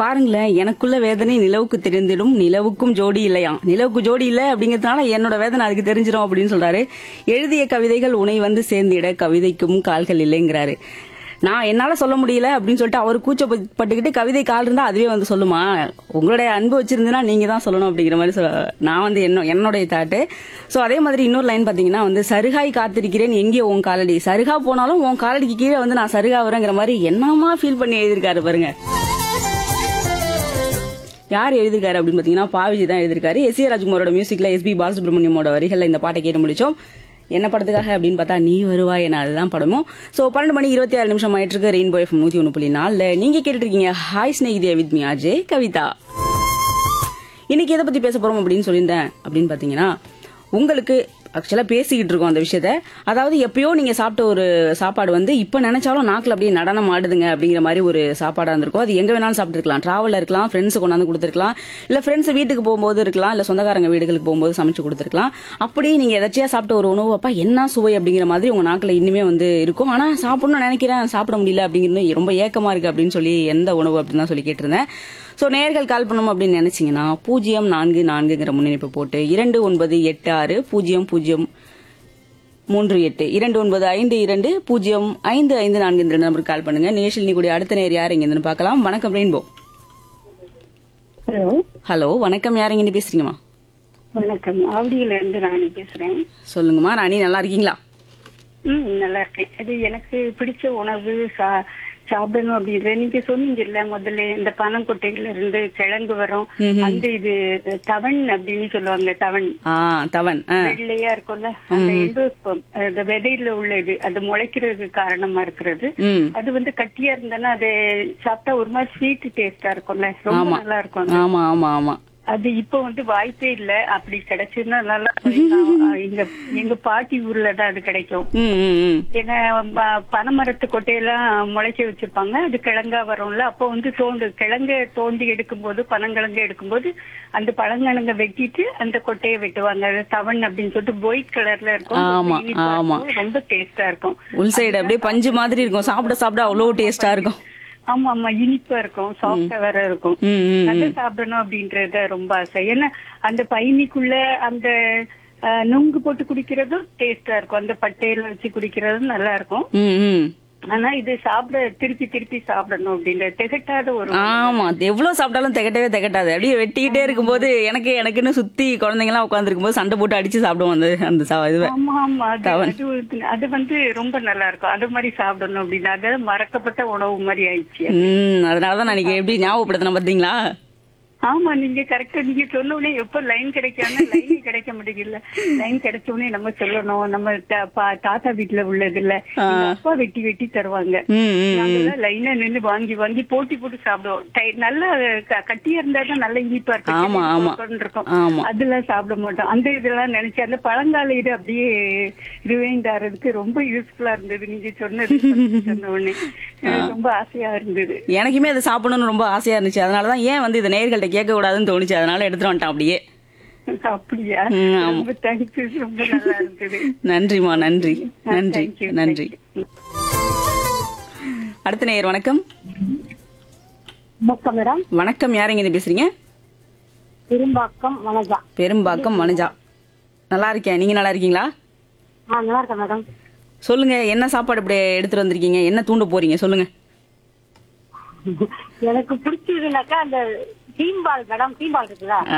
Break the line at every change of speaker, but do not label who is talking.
பாருங்களேன் எனக்குள்ள வேதனை நிலவுக்கு தெரிந்திடும் நிலவுக்கும் ஜோடி இல்லையாம் நிலவுக்கு ஜோடி இல்லை அப்படிங்கறதுனால என்னோட வேதனை அதுக்கு தெரிஞ்சிடும் அப்படின்னு சொல்றாரு எழுதிய கவிதைகள் உனை வந்து சேர்ந்திட கவிதைக்கும் கால்கள் இல்லைங்கிறாரு நான் என்னால சொல்ல முடியல அப்படின்னு சொல்லிட்டு அவர் கூச்சப்பட்டுக்கிட்டு கவிதை கால் இருந்தா அதுவே வந்து சொல்லுமா உங்களுடைய அன்பு வச்சிருந்தீங்கன்னா நீங்க தான் சொல்லணும் அப்படிங்கிற மாதிரி சொல்ல நான் வந்து என்ன என்னுடைய தாட்டு சோ அதே மாதிரி இன்னொரு லைன் பாத்தீங்கன்னா வந்து சருகாய் காத்திருக்கிறேன் எங்கே உன் காலடி சருகா போனாலும் உன் காலடிக்கு கீழே வந்து நான் சருகா வரேங்கிற மாதிரி என்னமா ஃபீல் பண்ணி எழுதியிருக்காரு பாருங்க யார் எழுதிருக்காரு அப்படின்னு பாத்தீங்கன்னா பாவிஜி தான் எழுதிருக்காரு எஸ் ஏ ராஜ்குமாரோட மியூசிக்ல எஸ் பி பாலசுப்ரமணியமோட வரிகள்ல இந்த பாட்டை கேட்டு முடிச்சோம் என்ன படத்துக்காக அப்படின்னு பார்த்தா நீ வருவாய் என அதுதான் படமும் சோ பன்னெண்டு மணி இருபத்தி ஆறு நிமிஷம் ஆயிட்டு இருக்கு ரெயின்போ எஃப் நூத்தி ஒன்று புள்ளி நாலுல நீங்க கேட்டுட்டு இருக்கீங்க hi Snegithiya with me Ajay Kavitha இன்னைக்கு எதை பத்தி பேச போறோம் அப்படின்னு சொல்லியிருந்தேன் அப்படின்னு பாத்தீங்கன்னா உங்களுக்கு ஆக்சுவலா பேசிக்கிட்டு இருக்கோம் அந்த விஷயத்த அதாவது எப்பயோ நீங்க சாப்பிட்ட ஒரு சாப்பாடு வந்து இப்ப நினைச்சாலும் நாக்குல அப்படியே நடனம் ஆடுதுங்க அப்படிங்கிற மாதிரி ஒரு சாப்பாடா இருந்திருக்கும் அது எங்க வேணாலும் சாப்பிட்டுருக்கலாம் டிராவல்ல இருக்கலாம் ஃப்ரெண்ட்ஸ் கொண்டாந்து கொடுத்துருக்கலாம் இல்ல ஃப்ரெண்ட்ஸ் வீட்டுக்கு போகும்போது இருக்கலாம் இல்ல சொந்தக்காரங்க வீடுகளுக்கு போகும்போது சமைச்சு கொடுத்துருக்கலாம் அப்படி நீங்க எதாச்சியா சாப்பிட்ட ஒரு உணவு அப்பா என்ன சுவை அப்படிங்கிற மாதிரி உங்க நாக்குல இன்னுமே வந்து இருக்கும் ஆனா சாப்பிடணும்னு நினைக்கிறேன் சாப்பிட முடியல அப்படிங்கிறது ரொம்ப ஏக்கமா இருக்கு அப்படின்னு சொல்லி எந்த உணவு அப்படின்னு தான் சொல்லி கேட்டிருந்தேன் சோ நேர்கள் கால் பண்ணணும் அப்படின்னு நினைச்சீங்கன்னா பூஜ்ஜியம் நான்கு நான்குங்கிற முன்னிணைப்பு போட்டு இரண்டு ஒன்பது எட்டு ஆறு பூஜ்ஜியம் பூஜ்ஜியம் மூன்று எட்டு இரண்டு ஒன்பது ஐந்து இரண்டு பூஜ்ஜியம் ஐந்து ஐந்து நான்கு இந்த நம்பருக்கு கால் பண்ணுங்க நேஷில் நீ கூடிய அடுத்த நேர் யார் இங்க பார்க்கலாம் வணக்கம் ரெயின்போ
ஹலோ
ஹலோ வணக்கம் யார் இங்க பேசுறீங்கம்மா
வணக்கம் ஆவடியில இருந்து ராணி பேசுறேன்
சொல்லுங்கம்மா ராணி நல்லா இருக்கீங்களா
ம் நல்லா இருக்கேன் அது எனக்கு பிடிச்ச உணவு சா- சாப்பிடணும் அப்படின்றது நீங்க சொன்னீங்கல்ல முதல்ல இந்த பனங்கொட்டையில இருந்து கிழங்கு வரும் அந்த இது தவன் அப்படின்னு சொல்லுவாங்க தவன்
ஆ தவன் ஆ.
வெள்ளையா இருக்கும்ல அந்த இது இப்போ, அந்த விதையில உள்ள இது அது முளைக்கிறதுக்கு காரணமா இருக்கிறது
ம்
அது வந்து கட்டியா இருந்தாலும் அது சாப்பிட்டா ஒரு மாதிரி ஸ்வீட் டேஸ்டா இருக்கும்ல ரொம்ப
ஆமா.
நல்லா இருக்கும்
ஆமா ஆமா ஆமா
அது இப்ப வந்து வாய்ப்பே இல்ல அப்படி கிடைச்சுன்னா நல்லா இருக்கும். எங்க எங்க பாட்டி ஊர்ல தான் அது கிடைக்கும்
ம் ம் ம்
ஏன்னா ப- பனைமரத்து கொட்டையெல்லாம் முளைக்க வச்சிருப்பாங்க அது கிழங்கா வரும்ல அப்போ வந்து தோண்டு கிழங்க தோண்டி எடுக்கும்போது பனங்கிழங்கு எடுக்கும்போது அந்த பழங்கிழங்க வெட்டிட்டு அந்த கொட்டையை வெட்டுவாங்க அது தவன் அப்படின்னு சொல்லிட்டு ஒயிட் கலர்ல இருக்கும்
ஆமா,
ரொம்ப இனிப்பா
ஆமா.
இருக்கும், ரொம்ப டேஸ்டா இருக்கும்
உள் சைடு அப்படியே பஞ்சு மாதிரி இருக்கும் சாப்பிட சாப்பிட அவ்வளோ டேஸ்டா இருக்கும்
ஆமா ஆமா இனிப்பா இருக்கும் சாஃப்டா வேற இருக்கும்
ம் ம்
நல்லா சாப்பிடணும் அப்படின்றத ரொம்ப ஆசை ஏன்னா அந்த பயணிக்குள்ள அந்த அஹ், நுங்கு போட்டு குடிக்கிறதும் டேஸ்டா இருக்கும் அந்த பட்டையில வச்சு குடிக்கிறதும் நல்லா இருக்கும்
ம் ம்
ஆனா இது சாப்பிட திருப்பி திருப்பி சாப்பிடணும் அப்படின்ற திகட்டாத ஒரு
ஆமா அது எவ்வளவு சாப்பிட்டாலும் திகட்டவே திகட்டாது அப்படியே வெட்டிக்கிட்டே இருக்கும்போது எனக்கு எனக்குன்னு சுத்தி குழந்தைங்க எல்லாம் உட்காந்துருக்கும் போது சண்டை போட்டு அடிச்சு சாப்பிடுவோம் அந்த அந்த சா- இதுவை
ஆமா ஆமா அது அது ஒரு- அது வந்து ரொம்ப நல்லா இருக்கும் அது மாதிரி சாப்பிடணும் அப்படின்னா அது மறக்கப்பட்ட உணவு மாதிரி ஆயிடுச்சு
ம் அதனாலதான் நான் இன்னைக்கு எப்படி ஞாபகப்படுத்தின பாத்தீங்களா
ஆமா நீங்க கரெக்டா நீங்க சொன்ன உடனே எப்ப லைன் கிடைக்காம லைன் கிடைக்க முடியல லைன் கிடைச்ச உடனே நம்ம சொல்லணும் நம்ம தா- பா- தாத்தா வீட்டுல உள்ளது இல்ல எங்க அப்பா வெட்டி வெட்டி தருவாங்க
ம் ம்
நாங்கெல்லாம் லைனா நின்னு வாங்கி வாங்கி போட்டி போட்டு சாப்பிடுவோம் டை- நல்லா க- கட்டியா இருந்தா தான் நல்லா இனிப்பா இருக்கும்
ஆமா, ஆமா.
கொண்டு இருக்கும்
ஆமா
அதெல்லாம் சாப்பிட மாட்டோம் அந்த இதெல்லாம் நினைச்சு அந்த பழங்கால இது அப்படியே ரிவைண்ட் ஆறதுக்கு ரொம்ப யூஸ்ஃபுல்லா இருந்தது நீங்க சொன்னது சொன்ன உடனே எனக்கு ரொம்ப ஆசையா இருந்தது
எனக்குமே அதை சாப்பிடணும்னு ரொம்ப ஆசையா இருந்துச்சு அதனாலதான் ஏன் வந்து இதை நேர்கள்ட்ட கேட்க கூடாதுன்னு தோணுச்சு அதனால எடுத்துட்டு வந்துட்டேன் அப்படியே
அப்படியா
ம், ஆமா.
ரொம்ப தேங்க்யூ ரொம்ப நல்லா இருந்தது
நன்றிமா நன்றி நன்றி
Thank you,
நன்றி
thank you.
அடுத்த நேயர் வணக்கம்
வணக்கம் மேடம்
வணக்கம் யாருங்க இது பேசுறீங்க
பெரும்பாக்கம் வனஜா
பெரும்பாக்கம் மனுஜா நல்லா இருக்கேன் நீங்க நல்லா இருக்கீங்களா
ஆ நல்லா இருக்கேன் மேடம்
சொல்லுங்க என்ன சாப்பாடு இப்படி எடுத்துட்டு வந்திருக்கீங்க என்ன தூண்ட போறீங்க சொல்லுங்க
எனக்கு பிடிச்சதுனாக்கா அந்த தீம்பால் மேடம் தீம்பால் இருக்குல்ல